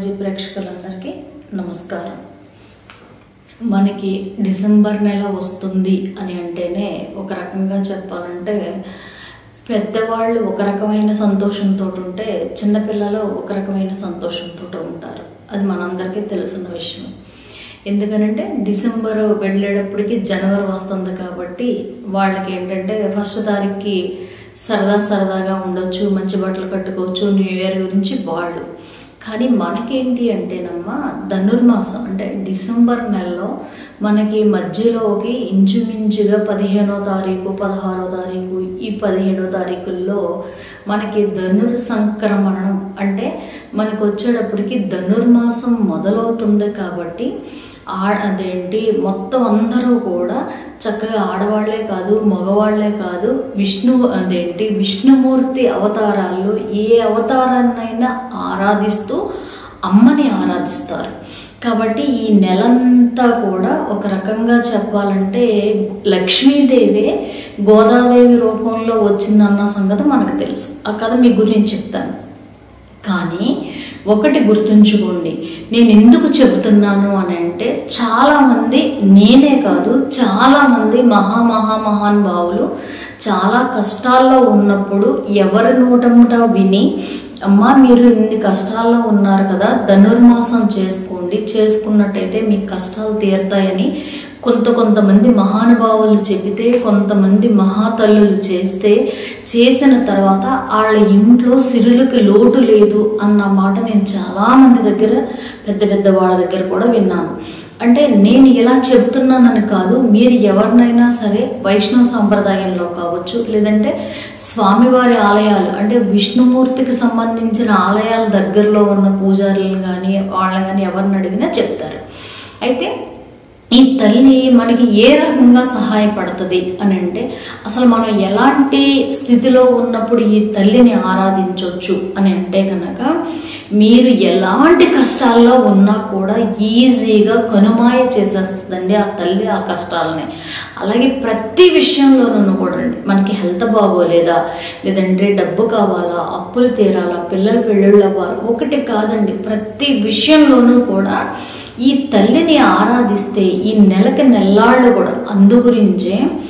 astrology ప్రేక్షకులందరికీ నమస్కారం మనకి డిసెంబర్ నెల వస్తుంది అని అంటేనే ఒక రకంగా చెప్పాలంటే పెద్దవాళ్ళు ఒక రకమైన సంతోషంతో ఉంటే చిన్నపిల్లలు ఒక రకమైన సంతోషంతో ఉంటారు అది మనందరికీ తెలుసున్న విషయం ఎందుకనంటే డిసెంబర్ వెళ్ళేటప్పటికి జనవరి వస్తుంది కాబట్టి వాళ్ళకి ఏంటంటే ఫస్ట్ తారీఖుకి సరదా సరదాగా ఉండొచ్చు మంచి బట్టలు కట్టుకోవచ్చు న్యూ ఇయర్ గురించి వాళ్ళు కానీ మనకేంటి అంటేనమ్మా ధనుర్మాసం అంటే డిసెంబర్ నెలలో మనకి మధ్యలోకి ఇంచుమించుగా పదిహేనో తారీఖు పదహారో తారీఖు ఈ పదిహేడో తారీఖుల్లో మనకి ధనుర్ సంక్రమణం అంటే మనకు వచ్చేటప్పటికి ధనుర్మాసం మొదలవుతుంది కాబట్టి ఆ అదేంటి మొత్తం అందరూ కూడా చక్కగా ఆడవాళ్లే కాదు మగవాళ్లే కాదు విష్ణు అదేంటి విష్ణుమూర్తి అవతారాల్లో ఏ అవతారాన్నైనా ఆరాధిస్తూ అమ్మని ఆరాధిస్తారు కాబట్టి ఈ నెలంతా కూడా ఒక రకంగా చెప్పాలంటే లక్ష్మీదేవే గోదాదేవి రూపంలో వచ్చిందన్న సంగతి మనకు తెలుసు ఆ కథ మీ గురించి చెప్తాను కానీ ఒకటి గుర్తుంచుకోండి నేను ఎందుకు చెబుతున్నాను అని అంటే చాలామంది నేనే కాదు చాలామంది మహా మహా మహానుభావులు చాలా కష్టాల్లో ఉన్నప్పుడు ఎవరి నోటముట విని అమ్మా మీరు ఇన్ని కష్టాల్లో ఉన్నారు కదా ధనుర్మాసం చేసుకోండి చేసుకున్నట్టయితే మీ కష్టాలు తీరుతాయని కొంత కొంతమంది మహానుభావులు చెబితే కొంతమంది మహాతల్లులు చేస్తే చేసిన తర్వాత వాళ్ళ ఇంట్లో సిరులకి లోటు లేదు అన్న మాట నేను చాలామంది దగ్గర పెద్ద పెద్ద వాళ్ళ దగ్గర కూడా విన్నాను అంటే నేను ఇలా చెప్తున్నానని కాదు మీరు ఎవరినైనా సరే వైష్ణవ సాంప్రదాయంలో కావచ్చు లేదంటే స్వామివారి ఆలయాలు అంటే విష్ణుమూర్తికి సంబంధించిన ఆలయాల దగ్గరలో ఉన్న పూజారులను కానీ వాళ్ళని కానీ ఎవరిని అడిగినా చెప్తారు అయితే ఈ తల్లి మనకి ఏ రకంగా సహాయపడుతుంది అని అంటే అసలు మనం ఎలాంటి స్థితిలో ఉన్నప్పుడు ఈ తల్లిని ఆరాధించవచ్చు అని అంటే కనుక మీరు ఎలాంటి కష్టాల్లో ఉన్నా కూడా ఈజీగా కనుమాయ చేసేస్తుందండి ఆ తల్లి ఆ కష్టాలని అలాగే ప్రతి విషయంలోనూ కూడా మనకి హెల్త్ బాగోలేదా లేదంటే డబ్బు కావాలా అప్పులు తీరాలా పిల్లలు పెళ్ళిళ్ళు అవ్వాలి ఒకటి కాదండి ప్రతి విషయంలోనూ కూడా ఈ తల్లిని ఆరాధిస్తే ఈ నెలకి నెల్లాళ్ళు కూడా అందు గురించే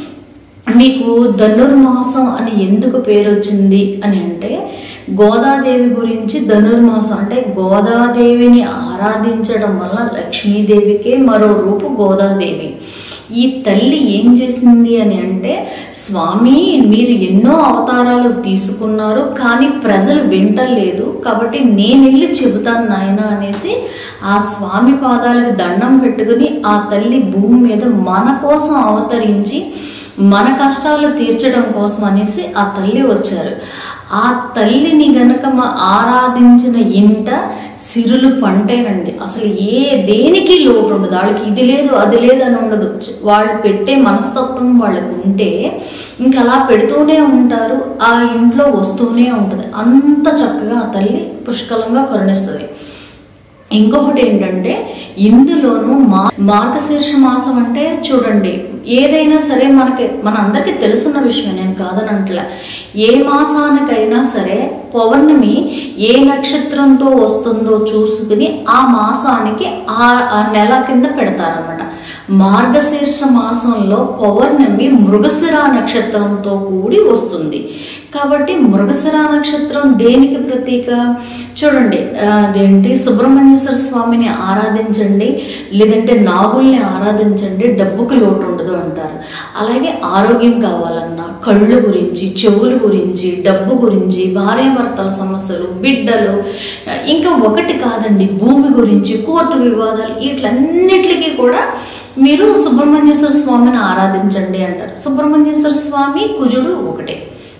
మీకు ధనుర్మాసం అని ఎందుకు పేరు వచ్చింది అని అంటే గోదాదేవి గురించి ధనుర్మాసం అంటే గోదాదేవిని ఆరాధించడం వల్ల లక్ష్మీదేవికే మరో రూపు గోదాదేవి ఈ తల్లి ఏం చేసింది అని అంటే స్వామి మీరు ఎన్నో అవతారాలు తీసుకున్నారు కానీ ప్రజలు వింటలేదు కాబట్టి నేను వెళ్ళి చెబుతాను నాయన అనేసి ఆ స్వామి పాదాలకు దండం పెట్టుకుని ఆ తల్లి భూమి మీద మన కోసం అవతరించి మన కష్టాలు తీర్చడం కోసం అనేసి ఆ తల్లి వచ్చారు ఆ తల్లిని గనక మా ఆరాధించిన ఇంట సిరులు పంటేనండి అసలు ఏ దేనికి లోటు ఉండదు వాళ్ళకి ఇది లేదు అది లేదు అని ఉండదు వాళ్ళు పెట్టే మనస్తత్వం వాళ్ళకు ఉంటే ఇంకా అలా పెడుతూనే ఉంటారు ఆ ఇంట్లో వస్తూనే ఉంటుంది అంత చక్కగా ఆ తల్లి పుష్కలంగా కరుణిస్తుంది ఇంకొకటి ఏంటంటే ఇందులోనూ మా మార్గశీర్ష మాసం అంటే చూడండి ఏదైనా సరే మనకి మన అందరికీ తెలుసున్న విషయం నేను కాదనంట్లే ఏ మాసానికైనా సరే పౌర్ణమి ఏ నక్షత్రంతో వస్తుందో చూసుకుని ఆ మాసానికి ఆ నెల కింద పెడతారనమాట మార్గశీర్ష మాసంలో పౌర్ణమి మృగశిర నక్షత్రంతో కూడి వస్తుంది కాబట్టి మృగశిర నక్షత్రం దేనికి ప్రతీక చూడండి అదేంటి సుబ్రహ్మణ్యేశ్వర స్వామిని ఆరాధించండి లేదంటే నాగుల్ని ఆరాధించండి డబ్బుకు లోటు ఉండదు అంటారు అలాగే ఆరోగ్యం కావాలన్నా కళ్ళు గురించి చెవుల గురించి డబ్బు గురించి భార్యాభర్తల సమస్యలు బిడ్డలు ఇంకా ఒకటి కాదండి భూమి గురించి కోర్టు వివాదాలు వీటిలన్నిటికీ కూడా మీరు సుబ్రహ్మణ్యేశ్వర స్వామిని ఆరాధించండి అంటారు సుబ్రహ్మణ్యేశ్వర స్వామి కుజుడు ఒకటే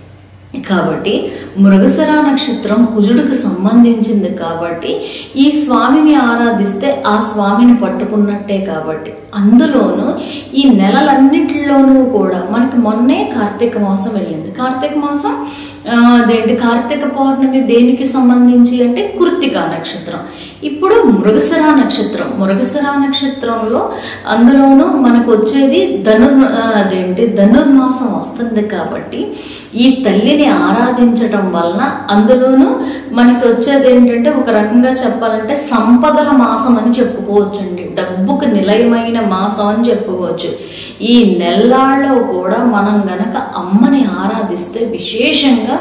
కాబట్టి మృగశిర నక్షత్రం కుజుడికి సంబంధించింది కాబట్టి ఈ స్వామిని ఆరాధిస్తే ఆ స్వామిని పట్టుకున్నట్టే కాబట్టి అందులోనూ ఈ నెలలన్నిటిలోనూ కూడా మనకి మొన్నే కార్తీక మాసం వెళ్ళింది కార్తీక మాసం అదేంటి కార్తీక పౌర్ణమి దేనికి సంబంధించి అంటే కృత్తికా నక్షత్రం ఇప్పుడు మృగశిర నక్షత్రం మృగశిర నక్షత్రంలో అందులోనూ మనకు వచ్చేది ధనుర్ ఆ, అదేంటి ధనుర్మాసం వస్తుంది కాబట్టి ఈ తల్లిని ఆరాధించటం వలన అందులోనూ మనకి వచ్చేది ఏంటంటే ఒక రకంగా చెప్పాలంటే సంపదల మాసం అని చెప్పుకోవచ్చండి డబ్బుకు నిలయమైన మాసం అని చెప్పుకోవచ్చు ఈ నెల్లాళ్ళలో కూడా మనం గనక అమ్మని ఆరాధిస్తే విశేషంగా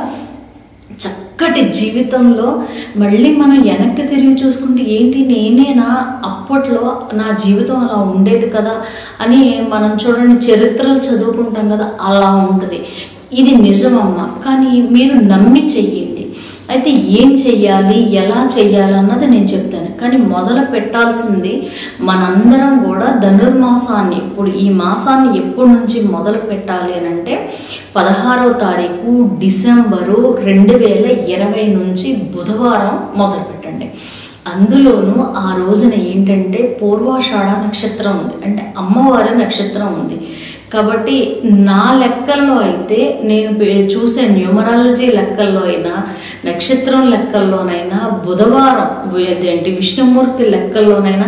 చక్కటి జీవితంలో మళ్ళీ మనం వెనక్కి తిరిగి చూసుకుంటే ఏంటి నేనేనా అప్పట్లో నా జీవితం అలా ఉండేది కదా అని మనం చూడండి చరిత్రలు చదువుకుంటాం కదా అలా ఉంటుంది ఇది నిజమమ్మా కానీ మీరు నమ్మి చెయ్యండి అయితే ఏం చెయ్యాలి ఎలా చెయ్యాలి అన్నది నేను చెప్తాను కానీ మొదలు పెట్టాల్సింది మనందరం కూడా ధనుర్మాసాన్ని ఇప్పుడు ఈ మాసాన్ని ఎప్పటి నుంచి మొదలు పెట్టాలి అని అంటే పదహారవ తారీఖు డిసెంబరు రెండు వేల ఇరవై నుంచి బుధవారం మొదలు పెట్టండి అందులోనూ ఆ రోజున ఏంటంటే పూర్వాషాఢ నక్షత్రం ఉంది అంటే అమ్మవారి నక్షత్రం ఉంది కాబట్టి నా లెక్కల్లో అయితే నేను పే- చూసే న్యూమరాలజీ లెక్కల్లో అయినా నక్షత్రం లెక్కల్లోనైనా బుధవారం ఏంటి విష్ణుమూర్తి లెక్కల్లోనైనా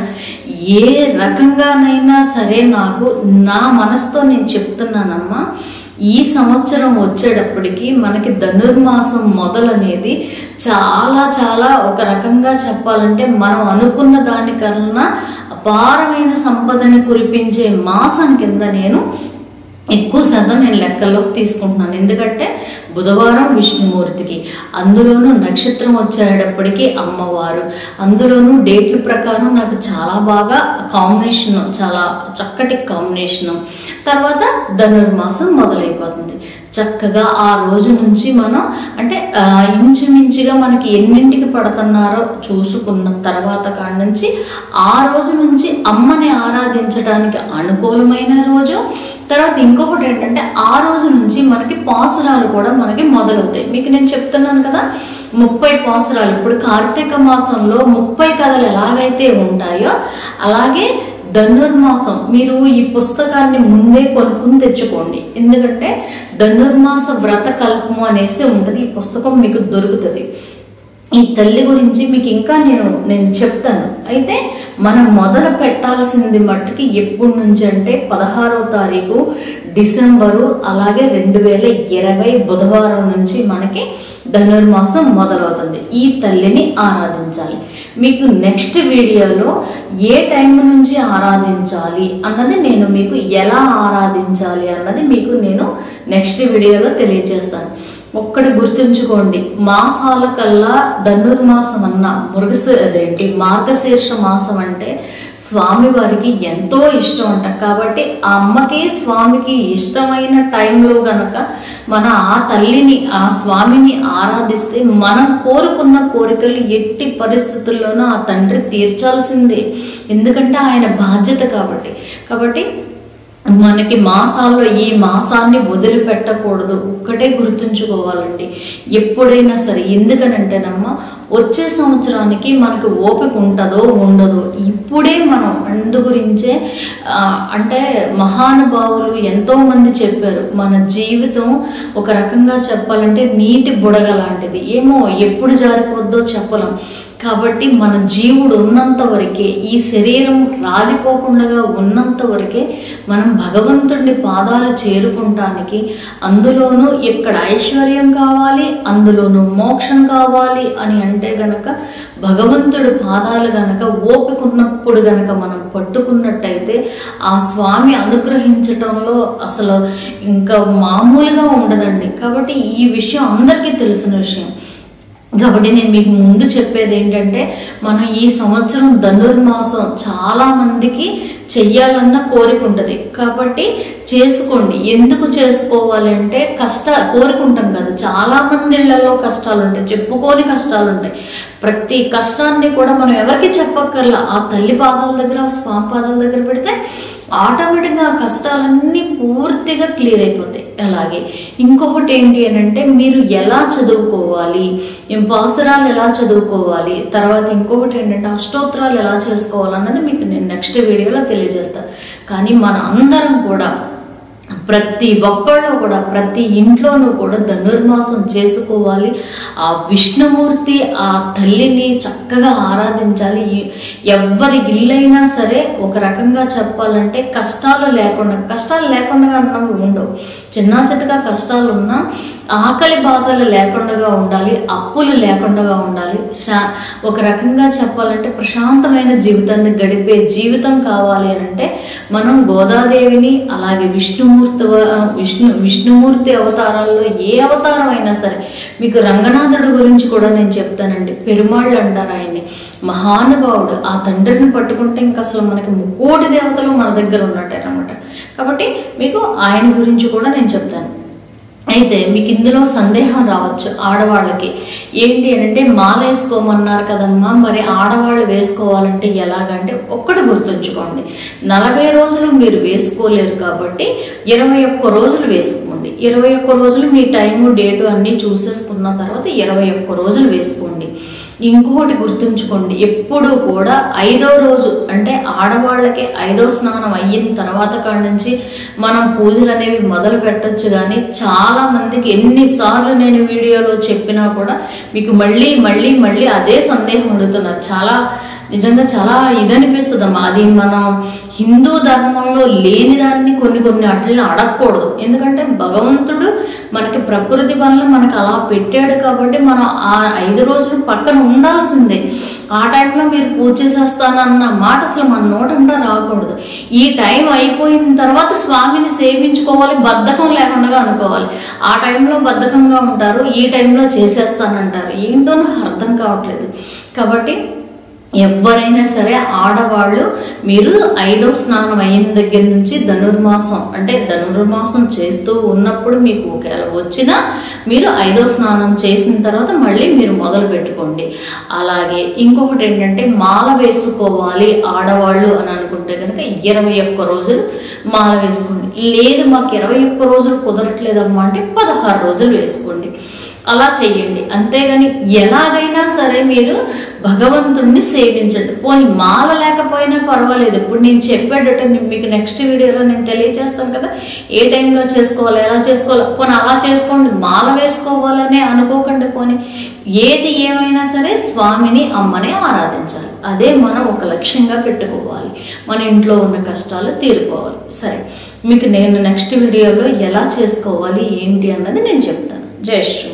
ఏ రకంగానైనా సరే నాకు నా మనసుతో నేను చెప్తున్నానమ్మా ఈ సంవత్సరం వచ్చేటప్పటికి మనకి ధనుర్మాసం మొదలనేది చాలా చాలా ఒక రకంగా చెప్పాలంటే మనం అనుకున్న దానికన్నా అపారమైన సంపదని కురిపించే మాసం కింద నేను ఎక్కువ శాతం నేను లెక్కల్లోకి తీసుకుంటున్నాను ఎందుకంటే బుధవారం విష్ణుమూర్తికి అందులోనూ నక్షత్రం వచ్చేటప్పటికి అమ్మవారు అందులోనూ డేట్ల ప్రకారం నాకు చాలా బాగా కాంబినేషన్ చాలా చక్కటి కాంబినేషన్ తర్వాత ధనుర్మాసం మొదలైపోతుంది చక్కగా ఆ రోజు నుంచి మనం అంటే ఆ, ఇంచుమించుగా మనకి ఎన్నింటికి పడుతున్నారో చూసుకున్న తర్వాత కాడి నుంచి ఆ రోజు నుంచి అమ్మని ఆరాధించడానికి అనుకూలమైన రోజు తర్వాత ఇంకొకటి ఏంటంటే ఆ రోజు నుంచి మనకి పాసురాలు కూడా మనకి మొదలవుతాయి మీకు నేను చెప్తున్నాను కదా ముప్పై పాసురాలు ఇప్పుడు కార్తీక మాసంలో ముప్పై కథలు ఎలాగైతే ఉంటాయో అలాగే ధనుర్మాసం మీరు ఈ పుస్తకాన్ని ముందే కొనుక్కుని తెచ్చుకోండి ఎందుకంటే ధనుర్మాస వ్రత కల్పము అనేసి ఉంటుంది ఈ పుస్తకం మీకు దొరుకుతుంది ఈ తల్లి గురించి మీకు ఇంకా నేను నేను చెప్తాను అయితే మనం మొదలు పెట్టాల్సింది మట్టుకి ఎప్పటి నుంచి అంటే పదహారవ తారీఖు డిసెంబరు అలాగే రెండు వేల ఇరవై బుధవారం నుంచి మనకి ధనుర్మాసం మొదలవుతుంది ఈ తల్లిని ఆరాధించాలి మీకు నెక్స్ట్ వీడియోలో ఏ టైం నుంచి ఆరాధించాలి అన్నది నేను మీకు ఎలా ఆరాధించాలి అన్నది మీకు నేను నెక్స్ట్ వీడియోలో తెలియజేస్తాను ఒక్కటి గుర్తుంచుకోండి మాసాల కల్లా ధనుర్మాసం అన్న మృగశ అదేంటి మార్గశీర్ష మాసం అంటే స్వామివారికి ఎంతో ఇష్టం అంట కాబట్టి ఆ అమ్మకి స్వామికి ఇష్టమైన టైంలో గనక మన ఆ తల్లిని ఆ స్వామిని ఆరాధిస్తే మనం కోరుకున్న కోరికలు ఎట్టి పరిస్థితుల్లోనూ ఆ తండ్రి తీర్చాల్సిందే ఎందుకంటే ఆయన బాధ్యత కాబట్టి కాబట్టి మనకి మాసాల్లో ఈ మాసాన్ని వదిలిపెట్టకూడదు ఒక్కటే గుర్తుంచుకోవాలండి ఎప్పుడైనా సరే ఎందుకనంటేనమ్మా వచ్చే సంవత్సరానికి మనకి ఓపిక ఉంటుందో ఉండదో ఇప్పుడే మనం అందు గురించే ఆ, అంటే మహానుభావులు ఎంతో మంది చెప్పారు మన జీవితం ఒక రకంగా చెప్పాలంటే నీటి బుడగ లాంటిది ఏమో ఎప్పుడు జారిపోద్దో చెప్పలేం కాబట్టి మన జీవుడు ఉన్నంత వరకే ఈ శరీరం రాలిపోకుండా ఉన్నంత వరకే మనం భగవంతుడి పాదాలు చేరుకుంటానికి అందులోనూ ఇక్కడ ఐశ్వర్యం కావాలి అందులోనూ మోక్షం కావాలి అని అంటే గనక భగవంతుడి పాదాలు గనక ఓపిక ఉన్నప్పుడు గనక మనం పట్టుకున్నట్టయితే ఆ స్వామి అనుగ్రహించటంలో అసలు ఇంకా మామూలుగా ఉండదండి కాబట్టి ఈ విషయం అందరికీ తెలిసిన విషయం కాబట్టి నేను మీకు ముందు చెప్పేది ఏంటంటే మనం ఈ సంవత్సరం ధనుర్మాసం చాలా మందికి చెయ్యాలన్న కోరిక ఉంటుంది కాబట్టి చేసుకోండి ఎందుకు చేసుకోవాలి అంటే కష్ట కోరుకుంటాం కదా చాలా మంది ఇళ్లలో కష్టాలు ఉంటాయి చెప్పుకోని కష్టాలు ఉంటాయి ప్రతి కష్టాన్ని కూడా మనం ఎవరికి చెప్పక్కర్లా ఆ తల్లి పాదాల దగ్గర ఆ స్వామి పాదాల దగ్గర పెడితే ఆటోమేటిక్గా ఆ కష్టాలన్నీ పూర్తిగా క్లియర్ అయిపోతాయి అలాగే ఇంకొకటి ఏంటి అని అంటే మీరు ఎలా చదువుకోవాలి ఏం పాసురాలు ఎలా చదువుకోవాలి తర్వాత ఇంకొకటి ఏంటంటే అష్టోత్తరాలు ఎలా చేసుకోవాలి అన్నది మీకు నేను నెక్స్ట్ వీడియోలో తెలియజేస్తాను కానీ మన అందరం కూడా ప్రతి ఒక్కళ్ళు కూడా ప్రతి ఇంట్లోనూ కూడా ధనుర్మాసం చేసుకోవాలి ఆ విష్ణుమూర్తి ఆ తల్లిని చక్కగా ఆరాధించాలి ఈ- ఎవ్వరి ఇల్లైనా సరే ఒక రకంగా చెప్పాలంటే కష్టాలు లేకుండా కష్టాలు లేకుండా అన్నవి ఉండవు చిన్న చితగా కష్టాలు ఉన్నా ఆకలి బాధలు లేకుండా ఉండాలి అప్పులు లేకుండా ఉండాలి శా- ఒక రకంగా చెప్పాలంటే ప్రశాంతమైన జీవితాన్ని గడిపే జీవితం కావాలి అని అంటే మనం గోదాదేవిని అలాగే విష్ణుమూర్తి వ- విష్ణు విష్ణుమూర్తి అవతారాల్లో ఏ అవతారం అయినా సరే మీకు రంగనాథుడు గురించి కూడా నేను చెప్తానండి పెరుమాళ్ళు అంటారు ఆయన్ని మహానుభావుడు ఆ తండ్రిని పట్టుకుంటే ఇంకా అసలు మనకి ముక్కోటి దేవతలు మన దగ్గర ఉన్నట్టే అనమాట కాబట్టి మీకు ఆయన గురించి కూడా నేను చెప్తాను అయితే మీకు ఇందులో సందేహం రావచ్చు ఆడవాళ్ళకి ఏంటి అని అంటే మాల వేసుకోమన్నారు కదమ్మా మరి ఆడవాళ్ళు వేసుకోవాలంటే ఎలాగంటే ఒక్కటి గుర్తుంచుకోండి నలభై రోజులు మీరు వేసుకోలేరు కాబట్టి ఇరవై ఒక్క రోజులు వేసుకోండి ఇరవై ఒక్క రోజులు మీ టైము డేటు అన్నీ చూసేసుకున్న తర్వాత ఇరవై ఒక్క రోజులు వేసుకోండి ఇంకొకటి గుర్తుంచుకోండి ఎప్పుడు కూడా ఐదో రోజు అంటే ఆడవాళ్ళకి ఐదో స్నానం అయిన తర్వాత కాడ నుంచి మనం పూజలు అనేవి మొదలు పెట్టొచ్చు కానీ చాలా మందికి ఎన్నిసార్లు నేను వీడియోలో చెప్పినా కూడా మీకు మళ్ళీ మళ్ళీ మళ్ళీ అదే సందేహం అడుగుతున్నారు చాలా నిజంగా చాలా ఇదనిపిస్తుందమ్మా అది మనం హిందూ ధర్మంలో లేని దాన్ని కొన్ని కొన్ని వాటిని అడగకూడదు ఎందుకంటే భగవంతుడు మనకి ప్రకృతి వల్ల మనకు అలా పెట్టాడు కాబట్టి మనం ఆ ఐదు రోజులు పక్కన ఉండాల్సిందే ఆ టైంలో మీరు పూజ చేసేస్తానన్న మాట అసలు మన నోటంటా రాకూడదు ఈ టైం అయిపోయిన తర్వాత స్వామిని సేవించుకోవాలి బద్ధకం లేకుండా అనుకోవాలి ఆ టైంలో బద్ధకంగా ఉంటారు ఈ టైంలో చేసేస్తానంటారు ఏంటో నాకు అర్థం కావట్లేదు కాబట్టి ఎవరైనా సరే ఆడవాళ్ళు మీరు ఐదో స్నానం అయిన దగ్గర నుంచి ధనుర్మాసం అంటే ధనుర్మాసం చేస్తూ ఉన్నప్పుడు మీకు ఒకవేళ వచ్చినా మీరు ఐదో స్నానం చేసిన తర్వాత మళ్ళీ మీరు మొదలు పెట్టుకోండి అలాగే ఇంకొకటి ఏంటంటే మాల వేసుకోవాలి ఆడవాళ్ళు అని అనుకుంటే కనుక ఇరవై ఒక్క రోజులు మాల వేసుకోండి లేదు మాకు ఇరవై ఒక్క రోజులు కుదరట్లేదమ్మా అంటే పదహారు రోజులు వేసుకోండి అలా చెయ్యండి అంతేగాని ఎలాగైనా సరే మీరు భగవంతుణ్ణి సేవించండి పోనీ మాల లేకపోయినా పర్వాలేదు ఇప్పుడు నేను చెప్పేటట్టు నేను మీకు నెక్స్ట్ వీడియోలో నేను తెలియజేస్తాను కదా ఏ టైంలో చేసుకోవాలి ఎలా చేసుకోవాలి పోనీ అలా చేసుకోండి మాల వేసుకోవాలనే అనుకోకండి పోనీ ఏది ఏమైనా సరే స్వామిని అమ్మని ఆరాధించాలి అదే మనం ఒక లక్ష్యంగా పెట్టుకోవాలి మన ఇంట్లో ఉన్న కష్టాలు తీరిపోవాలి సరే మీకు నేను నెక్స్ట్ వీడియోలో ఎలా చేసుకోవాలి ఏంటి అన్నది నేను చెప్తాను జై శ్రీ